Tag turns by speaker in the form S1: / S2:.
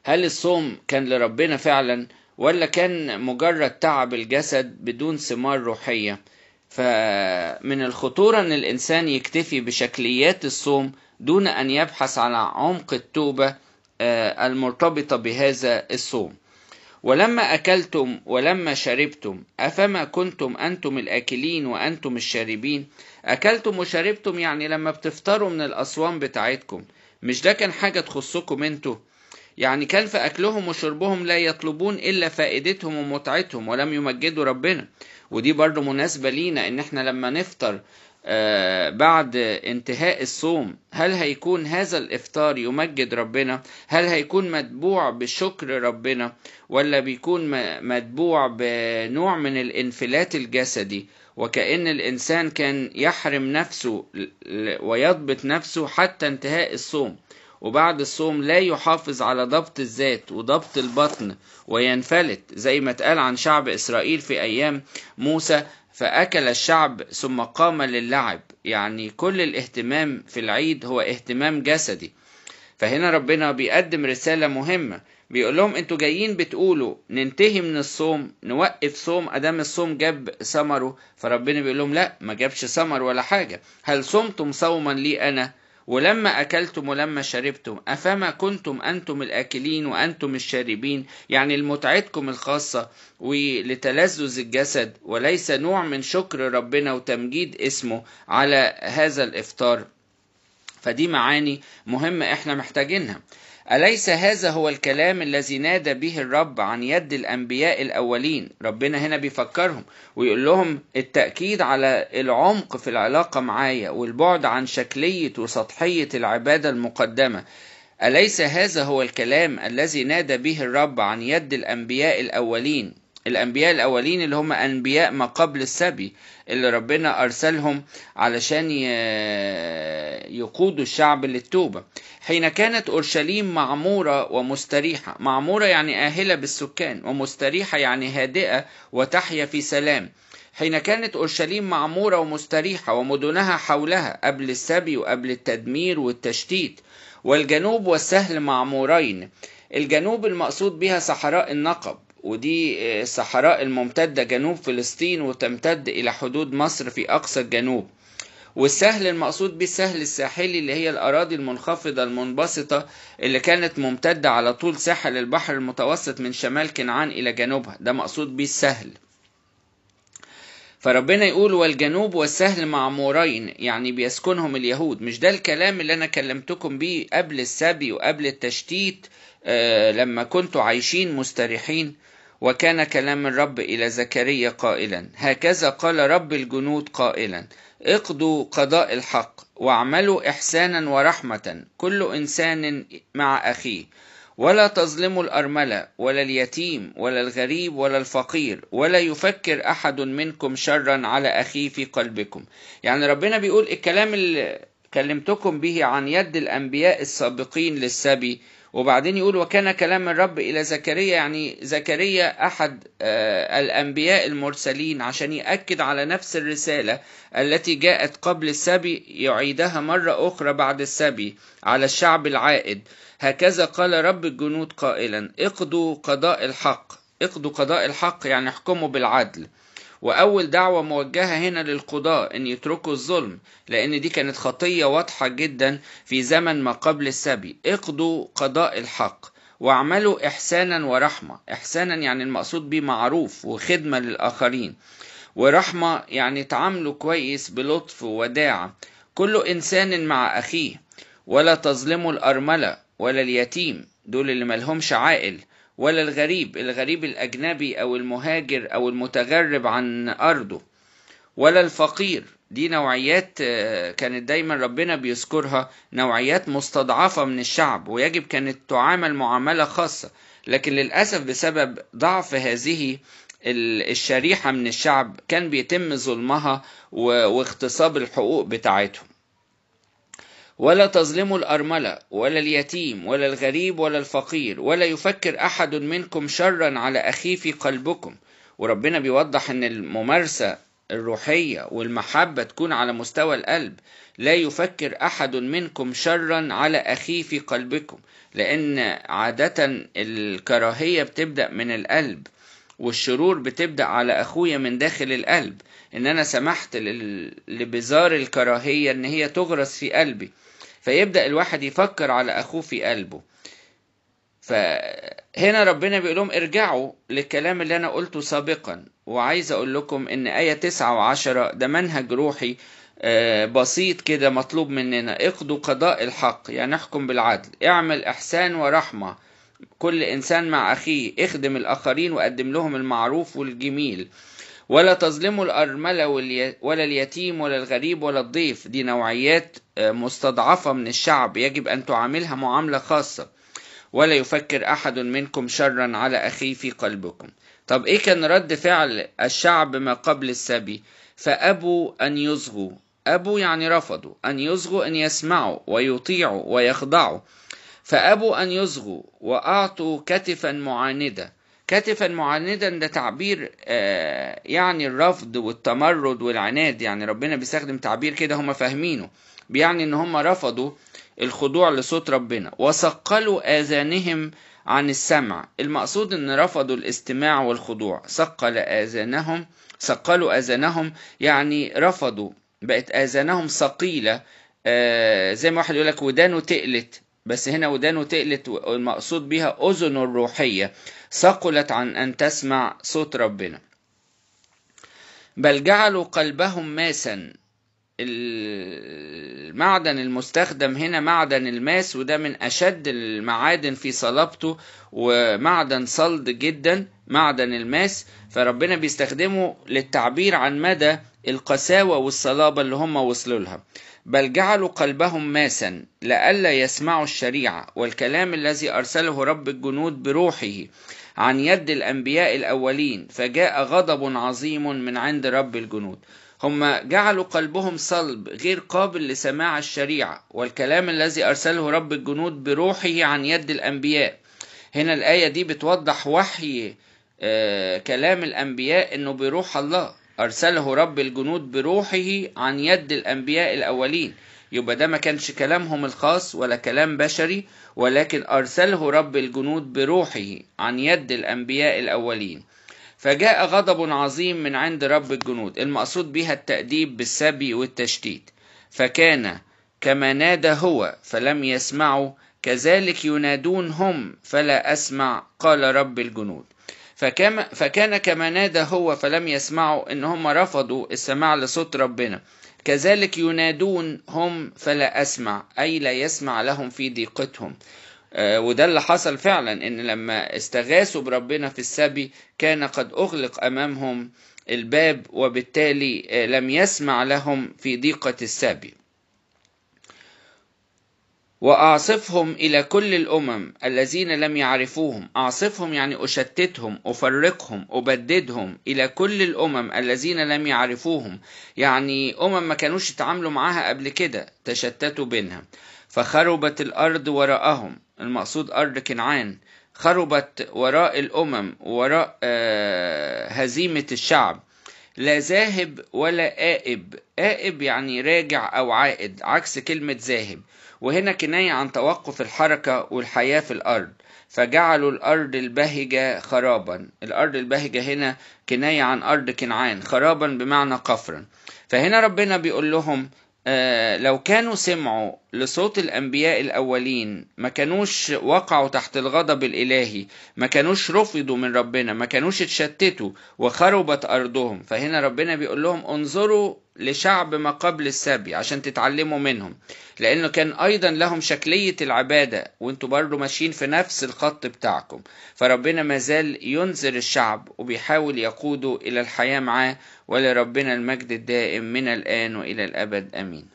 S1: هل الصوم كان لربنا فعلا ولا كان مجرد تعب الجسد بدون ثمار روحية فمن الخطورة أن الإنسان يكتفي بشكليات الصوم دون أن يبحث على عمق التوبة المرتبطة بهذا الصوم ولما أكلتم ولما شربتم أفما كنتم أنتم الآكلين وأنتم الشاربين أكلتم وشربتم يعني لما بتفطروا من الأصوام بتاعتكم مش ده كان حاجة تخصكم انتوا يعني كان في أكلهم وشربهم لا يطلبون إلا فائدتهم ومتعتهم ولم يمجدوا ربنا ودي برضو مناسبة لينا إن احنا لما نفطر آه بعد انتهاء الصوم هل هيكون هذا الافطار يمجد ربنا هل هيكون متبوع بشكر ربنا ولا بيكون متبوع بنوع من الانفلات الجسدي وكأن الإنسان كان يحرم نفسه ويضبط نفسه حتى انتهاء الصوم وبعد الصوم لا يحافظ على ضبط الذات وضبط البطن وينفلت زي ما اتقال عن شعب إسرائيل في أيام موسى فأكل الشعب ثم قام للعب يعني كل الاهتمام في العيد هو اهتمام جسدي فهنا ربنا بيقدم رسالة مهمة بيقول لهم انتوا جايين بتقولوا ننتهي من الصوم نوقف صوم ادام الصوم جاب ثمره فربنا بيقول لهم لا ما جابش ثمر ولا حاجة هل صمتم صوما لي انا ولما أكلتم ولما شربتم أفما كنتم أنتم الآكلين وأنتم الشاربين يعني لمتعتكم الخاصة ولتلذذ الجسد وليس نوع من شكر ربنا وتمجيد اسمه على هذا الإفطار فدي معاني مهمة احنا محتاجينها أليس هذا هو الكلام الذي نادى به الرب عن يد الأنبياء الأولين ربنا هنا بيفكرهم ويقول لهم التأكيد على العمق في العلاقة معايا والبعد عن شكلية وسطحية العبادة المقدمة أليس هذا هو الكلام الذي نادى به الرب عن يد الأنبياء الأولين الأنبياء الأولين اللي هم أنبياء ما قبل السبي اللي ربنا أرسلهم علشان يقودوا الشعب للتوبة حين كانت أورشليم معمورة ومستريحة معمورة يعني آهلة بالسكان ومستريحة يعني هادئة وتحيا في سلام حين كانت أورشليم معمورة ومستريحة ومدنها حولها قبل السبي وقبل التدمير والتشتيت والجنوب والسهل معمورين الجنوب المقصود بها صحراء النقب ودي الصحراء الممتدة جنوب فلسطين وتمتد إلى حدود مصر في أقصى الجنوب والسهل المقصود به السهل الساحلي اللي هي الأراضي المنخفضة المنبسطة اللي كانت ممتدة على طول ساحل البحر المتوسط من شمال كنعان إلى جنوبها ده مقصود به السهل فربنا يقول والجنوب والسهل معمورين يعني بيسكنهم اليهود مش ده الكلام اللي أنا كلمتكم بيه قبل السبي وقبل التشتيت آه لما كنتوا عايشين مستريحين وكان كلام الرب إلى زكريا قائلا هكذا قال رب الجنود قائلا اقضوا قضاء الحق واعملوا إحسانا ورحمة كل إنسان مع أخيه ولا تظلموا الأرملة ولا اليتيم ولا الغريب ولا الفقير ولا يفكر أحد منكم شرا على أخيه في قلبكم يعني ربنا بيقول الكلام اللي كلمتكم به عن يد الأنبياء السابقين للسبي وبعدين يقول وكان كلام الرب إلى زكريا يعني زكريا أحد الأنبياء المرسلين عشان يأكد على نفس الرسالة التي جاءت قبل السبي يعيدها مرة أخرى بعد السبي على الشعب العائد هكذا قال رب الجنود قائلا اقضوا قضاء الحق اقضوا قضاء الحق يعني احكموا بالعدل وأول دعوة موجهة هنا للقضاء أن يتركوا الظلم لأن دي كانت خطية واضحة جدا في زمن ما قبل السبي اقضوا قضاء الحق واعملوا إحسانا ورحمة إحسانا يعني المقصود به معروف وخدمة للآخرين ورحمة يعني تعاملوا كويس بلطف ووداعة كل إنسان مع أخيه ولا تظلموا الأرملة ولا اليتيم دول اللي ملهمش عائل ولا الغريب الغريب الأجنبي أو المهاجر أو المتغرب عن أرضه ولا الفقير دي نوعيات كانت دايما ربنا بيذكرها نوعيات مستضعفة من الشعب ويجب كانت تعامل معاملة خاصة لكن للأسف بسبب ضعف هذه الشريحة من الشعب كان بيتم ظلمها واغتصاب الحقوق بتاعتهم ولا تظلموا الأرملة ولا اليتيم ولا الغريب ولا الفقير ولا يفكر أحد منكم شرا على أخيه في قلبكم وربنا بيوضح أن الممارسة الروحية والمحبة تكون على مستوى القلب لا يفكر أحد منكم شرا على أخيه في قلبكم لأن عادة الكراهية بتبدأ من القلب والشرور بتبدأ على أخويا من داخل القلب إن أنا سمحت لبزار الكراهية إن هي تغرس في قلبي فيبدأ الواحد يفكر على أخوه في قلبه فهنا ربنا بيقول لهم ارجعوا للكلام اللي أنا قلته سابقا وعايز أقول لكم إن آية 9 وعشرة ده منهج روحي بسيط كده مطلوب مننا اقضوا قضاء الحق يعني احكم بالعدل اعمل إحسان ورحمة كل إنسان مع أخيه اخدم الآخرين وقدم لهم المعروف والجميل ولا تظلموا الأرملة ولا اليتيم ولا الغريب ولا الضيف دي نوعيات مستضعفة من الشعب يجب أن تعاملها معاملة خاصة ولا يفكر أحد منكم شرا على أخيه في قلبكم طب إيه كان رد فعل الشعب ما قبل السبي فأبوا أن يصغوا أبوا يعني رفضوا أن يصغوا أن يسمعوا ويطيعوا ويخضعوا فأبوا أن يصغوا وأعطوا كتفا معاندة كتفا معاندا ده تعبير آه يعني الرفض والتمرد والعناد يعني ربنا بيستخدم تعبير كده هم فاهمينه بيعني ان هم رفضوا الخضوع لصوت ربنا وثقلوا آذانهم عن السمع المقصود ان رفضوا الاستماع والخضوع ثقل آذانهم ثقلوا آذانهم يعني رفضوا بقت آذانهم ثقيلة آه زي ما واحد يقول لك ودانه تقلت بس هنا ودانه تقلت والمقصود بها أذنه الروحية ثقلت عن أن تسمع صوت ربنا بل جعلوا قلبهم ماسا المعدن المستخدم هنا معدن الماس وده من أشد المعادن في صلابته ومعدن صلد جدا معدن الماس فربنا بيستخدمه للتعبير عن مدى القساوة والصلابة اللي هم وصلوا لها بل جعلوا قلبهم ماسا لئلا يسمعوا الشريعة والكلام الذي أرسله رب الجنود بروحه عن يد الأنبياء الأولين فجاء غضب عظيم من عند رب الجنود هم جعلوا قلبهم صلب غير قابل لسماع الشريعة والكلام الذي أرسله رب الجنود بروحه عن يد الأنبياء هنا الآية دي بتوضح وحي آه كلام الأنبياء إنه بروح الله أرسله رب الجنود بروحه عن يد الأنبياء الأولين يبقى ده ما كانش كلامهم الخاص ولا كلام بشري ولكن أرسله رب الجنود بروحه عن يد الأنبياء الأولين فجاء غضب عظيم من عند رب الجنود المقصود بها التأديب بالسبي والتشتيت فكان كما نادى هو فلم يسمعوا كذلك ينادون هم فلا أسمع قال رب الجنود فكما فكان كما نادى هو فلم يسمعوا ان هم رفضوا السماع لصوت ربنا كذلك ينادون هم فلا اسمع اي لا يسمع لهم في ضيقتهم آه وده اللي حصل فعلا ان لما استغاثوا بربنا في السبي كان قد اغلق امامهم الباب وبالتالي آه لم يسمع لهم في ضيقه السبي وأعصفهم إلى كل الأمم الذين لم يعرفوهم أعصفهم يعني أشتتهم أفرقهم أبددهم إلى كل الأمم الذين لم يعرفوهم يعني أمم ما كانوش يتعاملوا معاها قبل كده تشتتوا بينها فخربت الأرض وراءهم المقصود أرض كنعان خربت وراء الأمم وراء آه هزيمة الشعب لا ذاهب ولا آئب آئب يعني راجع أو عائد عكس كلمة ذاهب وهنا كناية عن توقف الحركة والحياة في الأرض فجعلوا الأرض البهجة خرابا الأرض البهجة هنا كناية عن أرض كنعان خرابا بمعنى قفرا فهنا ربنا بيقول لهم آه لو كانوا سمعوا لصوت الأنبياء الأولين ما كانوش وقعوا تحت الغضب الإلهي ما كانوش رفضوا من ربنا ما كانوش اتشتتوا وخربت أرضهم فهنا ربنا بيقول لهم انظروا لشعب ما قبل السبي عشان تتعلموا منهم لأنه كان أيضا لهم شكلية العبادة وانتوا برضو ماشيين في نفس الخط بتاعكم فربنا مازال ينذر الشعب وبيحاول يقوده إلى الحياة معاه ولربنا المجد الدائم من الآن وإلى الأبد أمين